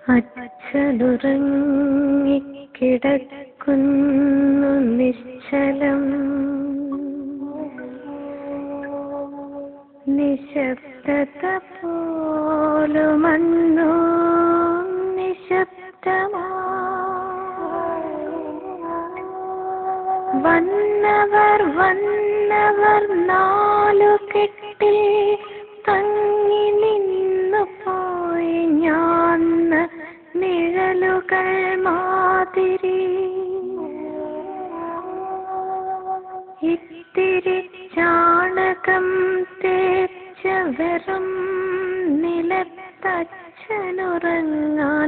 അച്ഛനുറങ്ങിക്കിടക്കുന്നു നിശ്ചലം നിശബ്ദത പോലുമന്നു നിശബ്ദമാ വന്നവർ വന്നവർ നാലു കെട്ടിൽ തങ്ങി നിന്നു പോയി ഞാൻ നിഴലുകൾ മാതിരി ഇത്തിരി ചാണകം തേച്ച വെറും നിലത്തച്ഛനുറങ്ങാൻ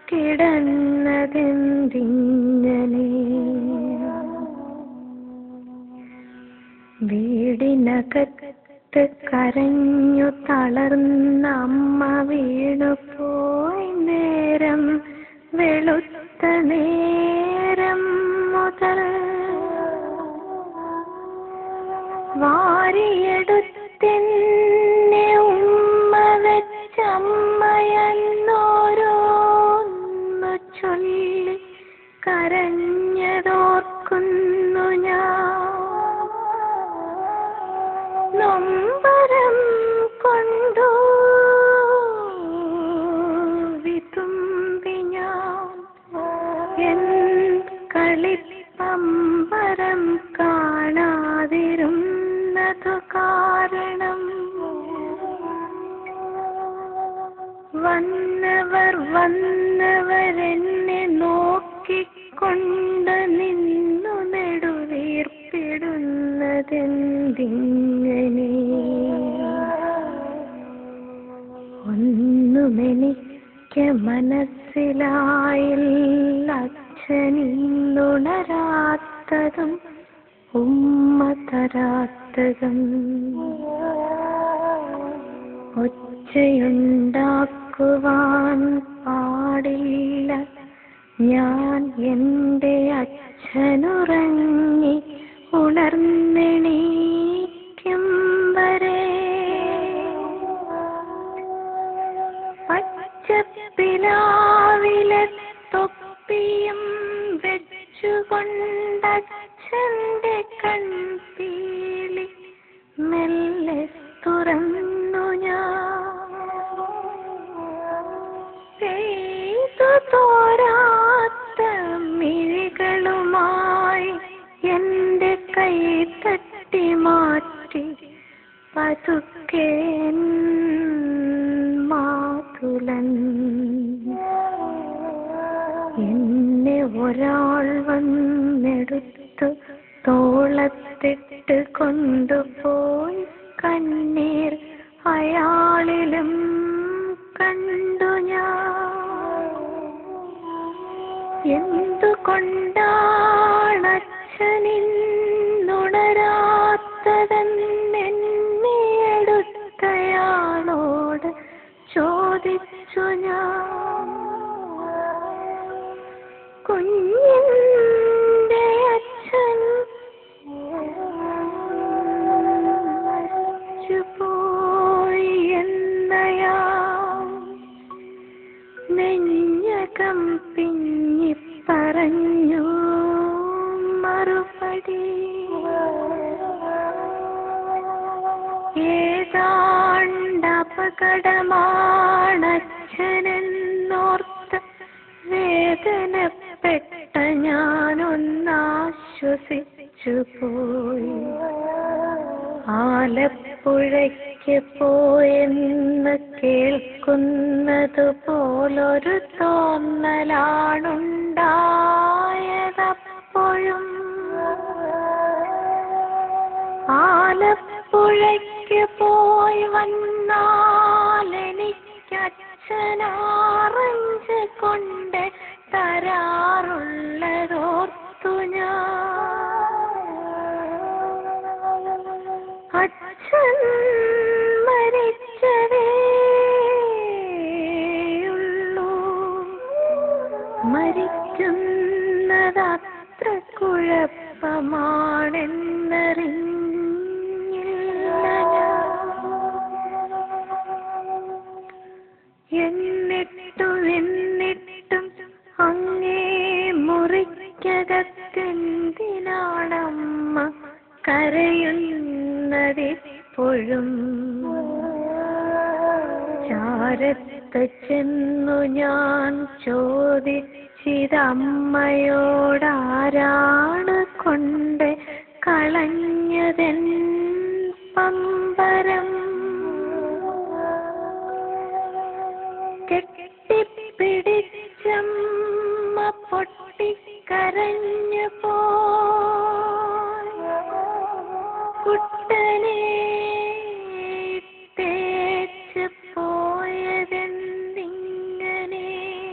കിടന്നതെന്തിങ്ങനെ വീടിനകത്ത് കരഞ്ഞു തളർന്ന അമ്മ വീണുപോയി നേരം വെളുത്ത നേരം മുതൽ വാരിയെടുത്തെന്നെ ഉമ്മ വെച്ചമ്മയെന്നോരോന്നു ചൊല്ലി കരഞ്ഞതോർക്കുന്നു ഞാൻ നൊമ്പരം കൊണ്ടു വിതുമ്പി ഞാൻ എൻ കളിപ്പമ്പരം കാണാതിരുന്നതു കാരണം വന്നവർ വന്നവരെന്നെ നോക്കിക്കൊണ്ട് നിന്നു നെടുവീർപ്പിടുന്നതെന്തിങ്ങനെ ഒന്നുമെനിക്ക് മനസ്സിലായില്ല അച്ഛനിന്നുണരാത്തതും ഉമ്മ തരാത്തതും ഒച്ചയുണ്ടാക്കുവാൻ പാടില്ല ഞാൻ എൻ്റെ അച്ഛനുറങ്ങി ഉണർന്നെണീക്കും വരെ പച്ചപ്പിലാവിലെ തൊപ്പിയും വെച്ചുകൊണ്ടച്ഛൻ്റെ കൺപീലി മെല്ലെ തുറന്നു ഞാൻ പെയ്തു തോരാത്ത മിഴികളുമായി എൻ്റെ കൈ തട്ടി മാറ്റി പതുക്കെ മാതുലൻ എന്നെ ഒരാൾ വന്നെടുത്തു തോളത്തിട്ട് കൊണ്ടുപോയി കണ്ണീർ അയാളിലും കണ്ടു ഞാൻ എന്തുകൊണ്ടാണ് അച്ഛനിന്നുണരാത്തതെന്നെ എടുത്തയാളോട് ചോദിച്ചു ഞാൻ കുഞ്ഞിൻ്റെ അച്ഛൻ മരിച്ചുപോയി എന്നയാ നെഞ്ഞകം പിഞ്ഞി പറഞ്ഞു മറുപടി ഏതാണ്ട് അപകടമാണച്ഛനെന്നോർത്ത് വേദനപ്പെട്ട ഞാനൊന്നാശ്വസിച്ചു പോയി ആലപ്പുഴയ്ക്ക് പോയെന്ന് കേൾക്കുന്നത് പോലൊരു തോന്നലാണുണ്ടായതപ്പോഴും ആലപ്പുഴയ്ക്ക് പോയി വന്നാൽ എനിക്ക് അച്ഛനാറഞ്ച് കൊണ്ട് തരാറുള്ളതോർത്തു ഞാൻ അച്ഛൻ മരിച്ചതേയുള്ളൂ മരിക്കുന്നതത്ര കുഴപ്പമാണെന്നറിഞ്ഞില്ല ഞാൻ. എന്നിട്ടു എന്നിട്ടു അടുത്ത് ചെന്നു ഞാൻ ചോദിച്ചിതമ്മയോടാരാണ് കൊണ്ട് കളഞ്ഞതെൻ പമ്പരം കെട്ടിപ്പിടിച്ചമ്മ പൊട്ടിക്കരഞ്ഞു പോയി കുട്ടനെ തേച്ച് പോയതെന്തിങ്ങനെ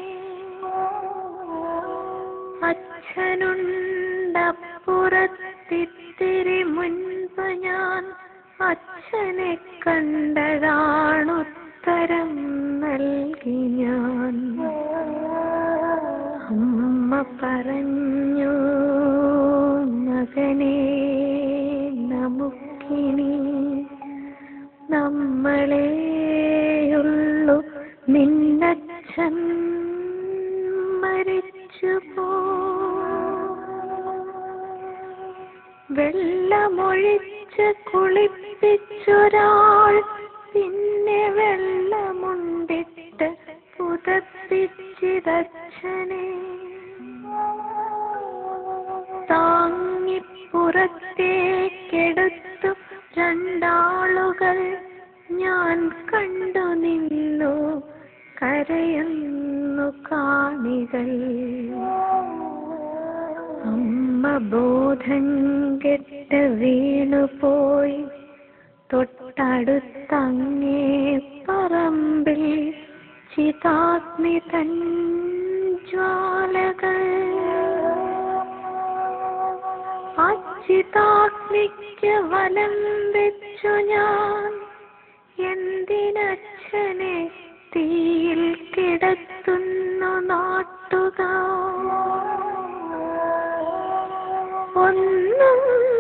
അച്ഛനുണ്ടപ്പുറത്തിത്തിരി മുൻപ് ഞാൻ അച്ഛനെ കണ്ടതാണുത്തരം നൽകി ഞാൻ അമ്മ പറഞ്ഞു മകനെ നമുക്കിനി നമ്മളെയുള്ളു നിന്നച്ഛൻ മരിച്ചു പോ വെള്ളമൊഴിച്ച് കുളിപ്പിച്ചൊരാൾ പിന്നെ വെള്ളമുണ്ടിട്ട് പുതപ്പിച്ചിതച്ഛനെ താങ്ങിപ്പുറത്തേക്കെടുത്തു രണ്ടാളുകൾ ഞാൻ കണ്ടു നിന്നു കരയുന്നു കാണികൾ അമ്മ ബോധം കെട്ട് വീണുപോയി തൊട്ടടുത്തങ്ങേ പറമ്പിൽ ചിതാഗ്നി തൻ ജ്വാലകൾ ആ ചിതാഗ്നിക്ക് വലം വെച്ചു ഞാൻ എന്തിനച്ഛനെ തീയിൽ കിടത്തുന്നു നാട്ടുകാർ ഒന്നും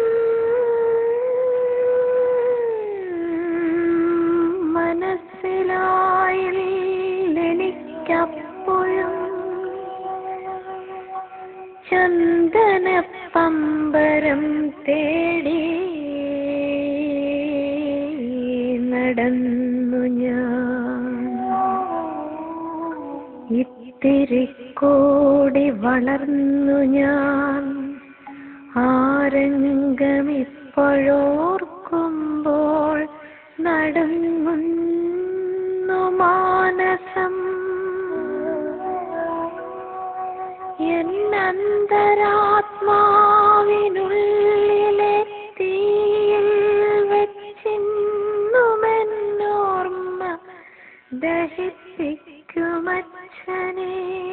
മനസ്സിലായില്ലെനിക്കപ്പോഴും ചന്ദന പമ്പരം തേടി നടന്നു ഞാൻ ഇത്തിരി കൂടി വളർന്നു ഞാൻ ആരംഗമിപ്പോഴോർക്കുമ്പോൾ നടുങ്ങുന്നു മാനസം എന്നന്തരാത്മാവിനുള്ളിലെ തീയിൽ വെച്ചിന്നുമെന്നോർമ്മ ദഹിപ്പിക്കുമച്ഛനേ